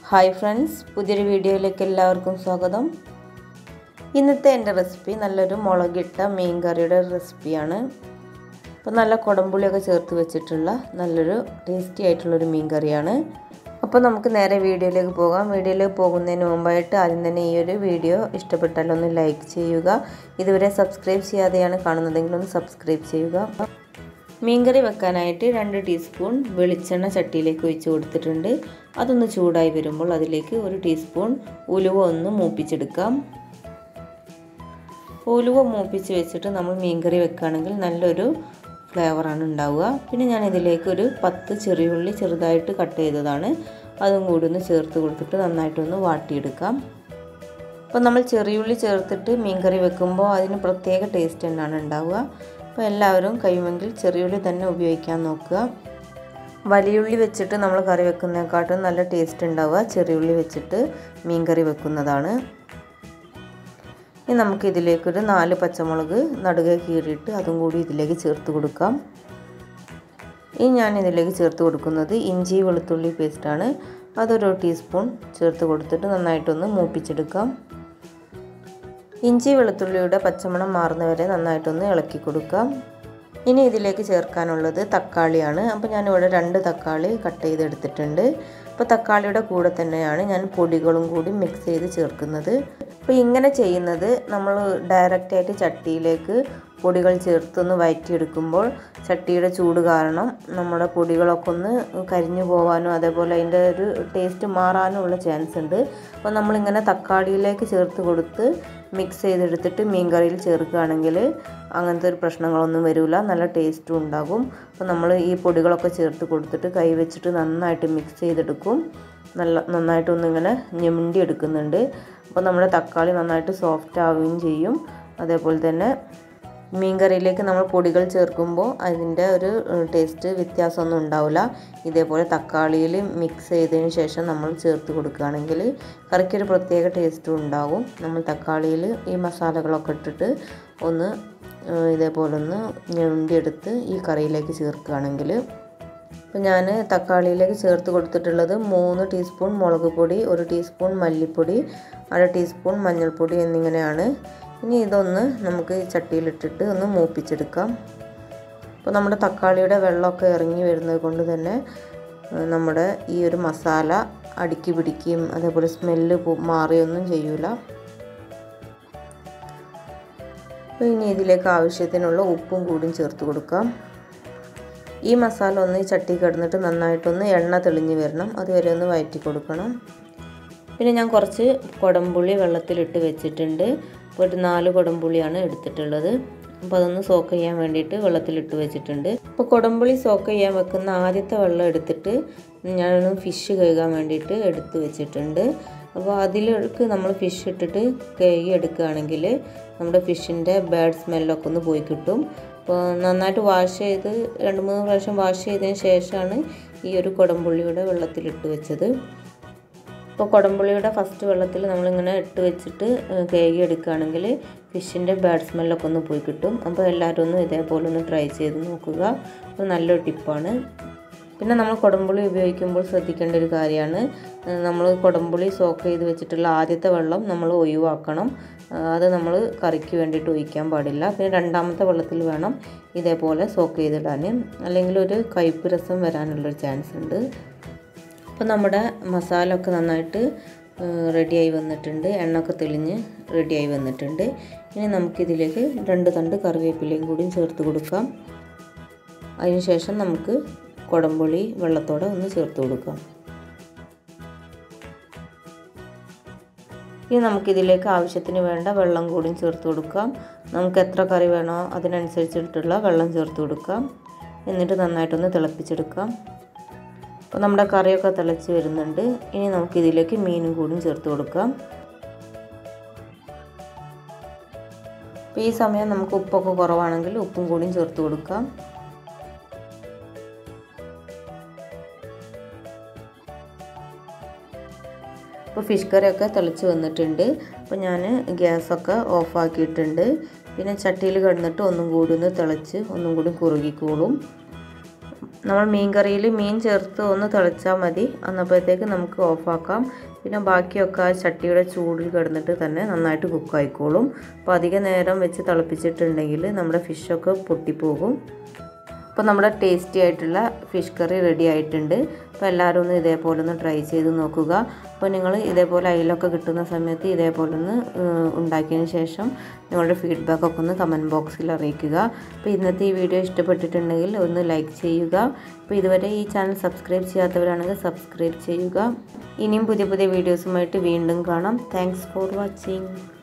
hi friends പുതിയൊരു വീഡിയോയിലേക്ക് എല്ലാവർക്കും സ്വാഗതം ഇന്നത്തെ എൻ്റെ റെസിപ്പി നല്ലൊരു മുളകിട്ട മീൻ കറിയുടെ റെസിപ്പിയാണ് അപ്പോൾ നല്ല കുടംപുളിയൊക്കെ ചേർത്ത് വെച്ചിട്ടുള്ള നല്ലൊരു ടേസ്റ്റി ആയിട്ടുള്ളൊരു മീൻ കറിയാണ് അപ്പോൾ നമുക്ക് നേരെ വീഡിയോയിലേക്ക് പോകാം വീഡിയോയിലേക്ക് പോകുന്നതിന് മുമ്പായിട്ട് ആദ്യം തന്നെ ഈ ഒരു വീഡിയോ ഇഷ്ടപ്പെട്ടാൽ ഒന്ന് ലൈക്ക് ചെയ്യുക ഇതുവരെ സബ്സ്ക്രൈബ് ചെയ്യാതെയാണ് കാണുന്നതെങ്കിൽ ഒന്ന് സബ്സ്ക്രൈബ് ചെയ്യുക മീൻകറി വെക്കാനായിട്ട് രണ്ട് ടീസ്പൂൺ വെളിച്ചെണ്ണ ചട്ടിയിലേക്ക് ഒഴിച്ച് കൊടുത്തിട്ടുണ്ട് അതൊന്ന് ചൂടായി വരുമ്പോൾ അതിലേക്ക് ഒരു ടീസ്പൂൺ ഉലുവ ഒന്ന് മൂപ്പിച്ചെടുക്കാം ഉലുവ മൂപ്പിച്ച് വെച്ചിട്ട് നമ്മൾ മീൻകറി വെക്കുകയാണെങ്കിൽ നല്ലൊരു ഫ്ലേവറാണ് ഉണ്ടാവുക പിന്നെ ഞാൻ ഇതിലേക്ക് ഒരു പത്ത് ചെറിയുള്ളി ചെറുതായിട്ട് കട്ട് ചെയ്തതാണ് അതും കൂടി ഒന്ന് ചേർത്ത് കൊടുത്തിട്ട് നന്നായിട്ടൊന്ന് വാട്ടിയെടുക്കാം അപ്പോൾ നമ്മൾ ചെറിയുള്ളി ചേർത്തിട്ട് മീൻകറി വെക്കുമ്പോൾ അതിന് പ്രത്യേക ടേസ്റ്റ് തന്നെയാണ് ഉണ്ടാവുക അപ്പോൾ എല്ലാവരും കഴിയുമെങ്കിൽ ചെറിയുള്ളി തന്നെ ഉപയോഗിക്കാൻ നോക്കുക വലിയുള്ളി വെച്ചിട്ട് നമ്മൾ കറി വെക്കുന്നതിനെക്കാട്ടും നല്ല ടേസ്റ്റ് ഉണ്ടാവുക ചെറിയുള്ളി വെച്ചിട്ട് മീൻ കറി വെക്കുന്നതാണ് ഇനി നമുക്ക് ഇതിലേക്കൊരു നാല് പച്ചമുളക് നടുകെ കീറിയിട്ട് അതും കൂടി ഇതിലേക്ക് ചേർത്ത് കൊടുക്കാം ഇനി ഞാൻ ഇതിലേക്ക് ചേർത്ത് കൊടുക്കുന്നത് ഇഞ്ചി വെളുത്തുള്ളി പേസ്റ്റാണ് അതൊരു ടീസ്പൂൺ ചേർത്ത് കൊടുത്തിട്ട് നന്നായിട്ടൊന്ന് മൂപ്പിച്ചെടുക്കാം ഇഞ്ചി വെളുത്തുള്ളിയുടെ പച്ചമണം മാറുന്നവരെ നന്നായിട്ടൊന്ന് ഇളക്കി കൊടുക്കാം ഇനി ഇതിലേക്ക് ചേർക്കാനുള്ളത് തക്കാളിയാണ് അപ്പോൾ ഞാനിവിടെ രണ്ട് തക്കാളി കട്ട് ചെയ്തെടുത്തിട്ടുണ്ട് അപ്പോൾ തക്കാളിയുടെ കൂടെ തന്നെയാണ് ഞാൻ പൊടികളും കൂടി മിക്സ് ചെയ്ത് ചേർക്കുന്നത് അപ്പോൾ ഇങ്ങനെ ചെയ്യുന്നത് നമ്മൾ ഡയറക്റ്റായിട്ട് ചട്ടിയിലേക്ക് പൊടികൾ ചേർത്തൊന്ന് വയറ്റിയെടുക്കുമ്പോൾ ചട്ടിയുടെ ചൂട് കാരണം നമ്മുടെ പൊടികളൊക്കെ ഒന്ന് കരിഞ്ഞു പോകാനും അതേപോലെ അതിൻ്റെ ഒരു ടേസ്റ്റ് മാറാനും ഉള്ള ചാൻസ് ഉണ്ട് അപ്പോൾ നമ്മളിങ്ങനെ തക്കാളിയിലേക്ക് ചേർത്ത് കൊടുത്ത് മിക്സ് ചെയ്തെടുത്തിട്ട് മീൻ കറിയിൽ ചേർക്കുകയാണെങ്കിൽ അങ്ങനത്തെ ഒരു പ്രശ്നങ്ങളൊന്നും വരില്ല നല്ല ടേസ്റ്റും ഉണ്ടാകും അപ്പോൾ നമ്മൾ ഈ പൊടികളൊക്കെ ചേർത്ത് കൊടുത്തിട്ട് കൈ വെച്ചിട്ട് നന്നായിട്ട് മിക്സ് ചെയ്തെടുക്കും നല്ല നന്നായിട്ടൊന്നിങ്ങനെ ഞെമിണ്ടി എടുക്കുന്നുണ്ട് അപ്പോൾ നമ്മുടെ തക്കാളി നന്നായിട്ട് സോഫ്റ്റ് ആവുകയും ചെയ്യും അതേപോലെ തന്നെ മീൻ കറിയിലേക്ക് നമ്മൾ പൊടികൾ ചേർക്കുമ്പോൾ അതിൻ്റെ ഒരു ടേസ്റ്റ് വ്യത്യാസമൊന്നും ഉണ്ടാവില്ല ഇതേപോലെ തക്കാളിയിൽ മിക്സ് ചെയ്തതിന് ശേഷം നമ്മൾ ചേർത്ത് കൊടുക്കുകയാണെങ്കിൽ കറിക്കൊരു പ്രത്യേക ടേസ്റ്റും ഉണ്ടാകും നമ്മൾ തക്കാളിയിൽ ഈ മസാലകളൊക്കെ ഇട്ടിട്ട് ഒന്ന് ഇതേപോലെ ഒന്ന് ഞെണ്ടിയെടുത്ത് ഈ കറിയിലേക്ക് ചേർക്കുകയാണെങ്കിൽ അപ്പോൾ ഞാൻ തക്കാളിയിലേക്ക് ചേർത്ത് കൊടുത്തിട്ടുള്ളത് മൂന്ന് ടീസ്പൂൺ മുളക് പൊടി ഒരു ടീസ്പൂൺ മല്ലിപ്പൊടി അര ടീസ്പൂൺ മഞ്ഞൾപ്പൊടി എന്നിങ്ങനെയാണ് ഇനി ഇതൊന്ന് നമുക്ക് ചട്ടിയിലിട്ടിട്ട് ഒന്ന് മൂപ്പിച്ചെടുക്കാം അപ്പോൾ നമ്മുടെ തക്കാളിയുടെ വെള്ളമൊക്കെ ഇറങ്ങി വരുന്നത് കൊണ്ട് തന്നെ നമ്മുടെ ഈ ഒരു മസാല അടുക്കി പിടിക്കുകയും അതേപോലെ സ്മെല്ല് മാറിയൊന്നും ചെയ്യൂല അപ്പോൾ ഇനി ഇതിലേക്ക് ആവശ്യത്തിനുള്ള ഉപ്പും കൂടിയും ചേർത്ത് കൊടുക്കാം ഈ മസാല ഒന്ന് ഈ ചട്ടി കിടന്നിട്ട് നന്നായിട്ടൊന്ന് എണ്ണ തെളിഞ്ഞ് വരണം അതുവരെ ഒന്ന് വയറ്റി കൊടുക്കണം പിന്നെ ഞാൻ കുറച്ച് കുടംപുളി വെള്ളത്തിലിട്ട് വെച്ചിട്ടുണ്ട് ഇപ്പോൾ ഒരു നാല് കുടംപുളിയാണ് എടുത്തിട്ടുള്ളത് അപ്പോൾ അതൊന്ന് സോക്ക് ചെയ്യാൻ വേണ്ടിയിട്ട് വെള്ളത്തിലിട്ട് വെച്ചിട്ടുണ്ട് അപ്പോൾ കുടംപുളി സോക്ക് ചെയ്യാൻ വെക്കുന്ന ആദ്യത്തെ വെള്ളം എടുത്തിട്ട് ഞാനൊന്ന് ഫിഷ് കഴുകാൻ വേണ്ടിയിട്ട് എടുത്ത് വെച്ചിട്ടുണ്ട് അപ്പോൾ അതിലേക്ക് നമ്മൾ ഫിഷ് ഇട്ടിട്ട് കഴുകി എടുക്കുകയാണെങ്കിൽ നമ്മുടെ ഫിഷിൻ്റെ ബാഡ് സ്മെല്ലൊക്കെ ഒന്ന് പോയി കിട്ടും അപ്പോൾ നന്നായിട്ട് വാഷ് ചെയ്ത് രണ്ട് മൂന്ന് പ്രാവശ്യം വാഷ് ചെയ്തതിന് ശേഷമാണ് ഈ ഒരു കുടംപുള്ളിയുടെ വെള്ളത്തിലിട്ട് വെച്ചത് ഇപ്പോൾ കുടംപുള്ളിയുടെ ഫസ്റ്റ് വെള്ളത്തിൽ നമ്മളിങ്ങനെ ഇട്ട് വെച്ചിട്ട് കഴുകി എടുക്കുകയാണെങ്കിൽ ഫിഷിൻ്റെ ബാഡ് സ്മെല്ലൊക്കെ ഒന്ന് പോയി കിട്ടും അപ്പോൾ എല്ലാവരും ഒന്ന് ഇതേപോലെ ഒന്ന് ട്രൈ ചെയ്ത് നോക്കുക അപ്പോൾ നല്ലൊരു ടിപ്പാണ് പിന്നെ നമ്മൾ കുടംപുളി ഉപയോഗിക്കുമ്പോൾ ശ്രദ്ധിക്കേണ്ട ഒരു കാര്യമാണ് നമ്മൾ കുടംപുളി സോക്ക് ചെയ്ത് വെച്ചിട്ടുള്ള ആദ്യത്തെ വെള്ളം നമ്മൾ ഒഴിവാക്കണം അത് നമ്മൾ കറിക്ക് വേണ്ടിയിട്ട് ഒഴിക്കാൻ പാടില്ല പിന്നെ രണ്ടാമത്തെ വെള്ളത്തിൽ വേണം ഇതേപോലെ സോക്ക് ചെയ്തിടാൻ അല്ലെങ്കിൽ ഒരു കയ്പ്പ് രസം വരാനുള്ളൊരു ചാൻസ് ഉണ്ട് അപ്പോൾ നമ്മുടെ മസാല ഒക്കെ നന്നായിട്ട് റെഡിയായി വന്നിട്ടുണ്ട് എണ്ണയൊക്കെ തെളിഞ്ഞ് റെഡിയായി വന്നിട്ടുണ്ട് ഇനി നമുക്കിതിലേക്ക് രണ്ട് തണ്ട് കറിവേപ്പിലയും കൂടിയും ചേർത്ത് കൊടുക്കാം അതിനുശേഷം നമുക്ക് കുടംപുളി വെള്ളത്തോടെ ഒന്ന് ചേർത്ത് കൊടുക്കാം ഇനി നമുക്കിതിലേക്ക് ആവശ്യത്തിന് വേണ്ട വെള്ളം കൂടിയും ചേർത്ത് കൊടുക്കാം നമുക്ക് എത്ര കറി വേണോ അതിനനുസരിച്ചിട്ടുള്ള വെള്ളം ചേർത്ത് കൊടുക്കാം എന്നിട്ട് നന്നായിട്ടൊന്ന് തിളപ്പിച്ചെടുക്കാം അപ്പോൾ നമ്മുടെ കറിയൊക്കെ തിളച്ച് വരുന്നുണ്ട് ഇനി നമുക്കിതിലേക്ക് മീനും കൂടിയും ചേർത്ത് കൊടുക്കാം അപ്പോൾ ഈ സമയം നമുക്ക് ഉപ്പൊക്കെ കുറവാണെങ്കിൽ ഉപ്പും കൂടിയും ചേർത്ത് കൊടുക്കാം അപ്പോൾ ഫിഷ് കറിയൊക്കെ തിളച്ച് വന്നിട്ടുണ്ട് അപ്പോൾ ഞാൻ ഗ്യാസൊക്കെ ഓഫാക്കിയിട്ടുണ്ട് പിന്നെ ചട്ടിയിൽ കിടന്നിട്ട് ഒന്നും കൂടി ഒന്ന് തിളച്ച് ഒന്നും കൂടി കുറുകിക്കോളും നമ്മൾ മീൻ കറിയിൽ മീൻ ചേർത്ത് ഒന്ന് തിളച്ചാൽ മതി അന്നപ്പോഴത്തേക്ക് നമുക്ക് ഓഫാക്കാം പിന്നെ ബാക്കിയൊക്കെ ആ ചട്ടിയുടെ ചൂടിൽ കിടന്നിട്ട് തന്നെ നന്നായിട്ട് കുക്കായിക്കോളും അപ്പോൾ അധിക നേരം വെച്ച് തിളപ്പിച്ചിട്ടുണ്ടെങ്കിൽ നമ്മുടെ ഫിഷൊക്കെ പൊട്ടിപ്പോകും അപ്പോൾ നമ്മുടെ ടേസ്റ്റി ആയിട്ടുള്ള ഫിഷ് കറി റെഡി ആയിട്ടുണ്ട് അപ്പോൾ എല്ലാവരും ഒന്ന് ഇതേപോലെ ഒന്ന് ട്രൈ ചെയ്ത് നോക്കുക അപ്പോൾ നിങ്ങൾ ഇതേപോലെ അയിലൊക്കെ കിട്ടുന്ന സമയത്ത് ഇതേപോലെ ഒന്ന് ഉണ്ടാക്കിയതിന് ശേഷം നിങ്ങളുടെ ഫീഡ്ബാക്കൊക്കെ ഒന്ന് കമൻറ്റ് ബോക്സിൽ അറിയിക്കുക അപ്പോൾ ഇന്നത്തെ ഈ വീഡിയോ ഇഷ്ടപ്പെട്ടിട്ടുണ്ടെങ്കിൽ ഒന്ന് ലൈക്ക് ചെയ്യുക അപ്പോൾ ഇതുവരെ ഈ ചാനൽ സബ്സ്ക്രൈബ് ചെയ്യാത്തവരാണെങ്കിൽ സബ്സ്ക്രൈബ് ചെയ്യുക ഇനിയും പുതിയ പുതിയ വീഡിയോസുമായിട്ട് വീണ്ടും കാണാം താങ്ക്സ് ഫോർ വാച്ചിങ്